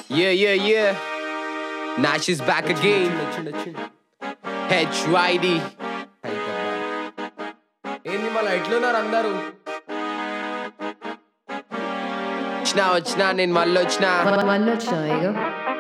Yeah, yeah, yeah. Nash is back again. వచ్చిండు వచ్చిండు HYD. ఏంది మళ్ళీ ఎట్లున్నారు అందరూ వచ్చినా వచ్చినా నేను మళ్ళీ వచ్చినా మళ్ళీ వచ్చినా ఇక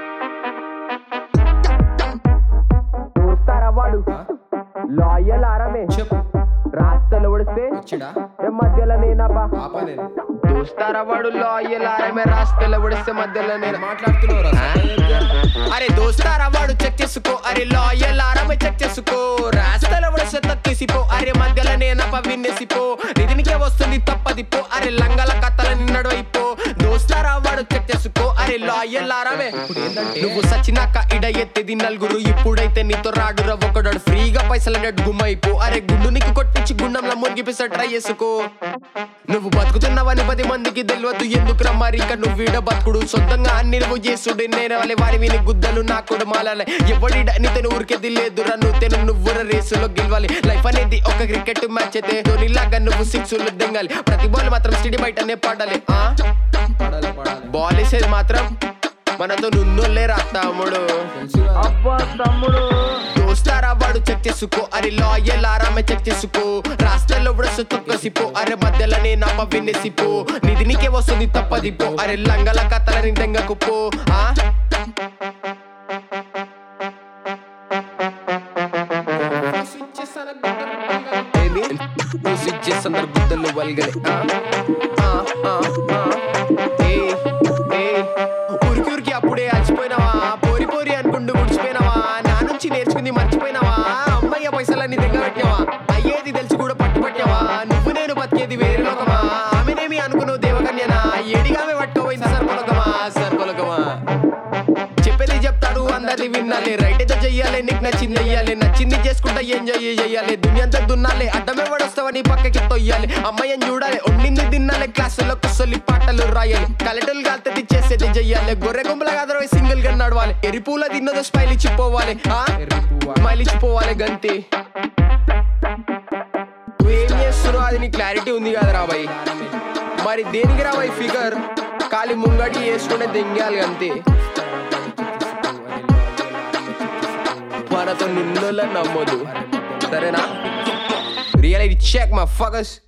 చూస్తారా వాడు లాయల్ ఆరమే చెప్పు రాస్తలు ఉడిస్తే వచ్చిడా మధ్యలో నేనబ్బా పాప నేను చూస్తారా వాడు లాయల్ ఆరమే రాస్తలు ఉడిస్తే మధ్యలో నేను మాట్లాడుతున్నావురా అరే దోస్తారా వాడు చెక్ చేసుకో అరే లాయల్ ఆరమే చెక్ చేసుకో రాస్తల ఉడిస్తే తక్కేసిపో అరే మధ్యలో నేనప్ప విన్నేసిపో నిధినికే వస్తుంది తప్పదిపో అరే లంగల కథల నిన్నడు అయిపో దోస్తారా వాడు చెక్ చేసుకో అరే లాయల్ ఆరమే ఇప్పుడు ఏంటంటే నువ్వు సచ్చినాక ఇడ ఎత్తేది నలుగురు ఇప్పుడైతే నీతో రాడురా ఒకడాడు ఫ్రీగా పైసలు నెట్ గుమ్మైపో అరే గుండు నీకు కొట్టించి గుండంలో మునిగిపిస్తా ట్రై చేసుకో నువ్వు బతుకుతున్నావని పది మందికి తెలియదు ఎందుకు రమ్మారి ఇక నువ్వు ఈడ బతుకుడు సొంతంగా అన్ని నువ్వు చేసుడు నేను వాళ్ళ వారి విని గుద్దలు నా కూడా మాలాలే ఎవడి నీతను ఊరికేది లేదురా నువ్వు తెను నువ్వు రేసులో గెలవాలి లైఫ్ అనేది ఒక క్రికెట్ మ్యాచ్ అయితే ధోనిలాగా నువ్వు సిక్స్ దింగాలి ప్రతి బాల్ మాత్రం స్టడీ బయటనే పడాలి ఆ పడాలి పడాలి బాల్ వేసేది మాత్రం మనతో నున్నోళ్ళే రా తమ్ముడు తెలుసు కదా. అబ్బా తమ్ముడు దోస్తారా వాడు చెక్ చేసుకో అరే లాయల్ ఆరామే చెక్ చేసుకో రాష్ట్రాల్లో కూడా తొక్కసిపో అరే మధ్యలో నేను అమ్మ విన్నేసిపో నిధి నీకే వస్తుంది తప్పదిపో అరే లంగల కథల నిందెంగకు పో ఆ స్విచ్ చేస్తాను అనుకుంటాను. ఏంది నువ్వు స్విచ్ చేస్తున్నారు గుద్దలు వల్గలే ఆ? ఆ, ఆ, ఆ. ఏయ్, ఏయ్. ఉరికి ఉరికి అప్పుడే అలసిపోయినావా పోరి పోరి అనుకుంటూ ముడిచిపోయినావా నా నుంచి నేర్చుకుంది మర్చిపోయినావా అమ్మయ్య పైసలన్నీ దగ్గర పెట్టినావా అయ్యేది తెలిసి కూడా పట్టుపట్టావా నువ్వు నేను బతికేది వేరే లోకమా ఆమెనేమి అనుకున్నావు దేవకన్యనా ఏడిగామే పట్టుకోపోయింది సర్పలకమా సర్పలకమా చెప్పేది చెప్తాడు అందరిది వినాలి రైట్ అయితే చెయ్యాలి నీకు నచ్చింది చెయ్యాలి నచ్చింది చేసుకుంటా ఎంజాయ్ చెయ్యాలి దునియంతా దున్నాలి అడ్డమే పడొస్తావని పక్కకి తొయ్యాలి అమ్మాయిని చూడాలి వండింది తినాలి క్లాసులో కుసలి పాటలు రాయాలి కలెటలు కాల్తది చేసేది చెయ్యాలి గొర్రె గుంపుల కాదరవై సింగిల్ గా నడవాలి ఎరిపూల తిన్నదో స్మైల్ ఇచ్చిపోవాలి ఆ ఎర్రి పువ్వా. స్మైల్ ఇచ్చిపోవాలి గంతి నువ్వేం చేస్తున్నావు అది నీ క్లారిటీ ఉంది కదా రాబాయ్ మరి దేనికి రాబాయ్ ఫిగర్ ఖాళీ ముంగడి వేసుకునే దెంగాలి అంతే మనతో నిన్నోళ్ళని నమ్మొద్దు సరేనా రియల్ చెక్ మా ఫకస్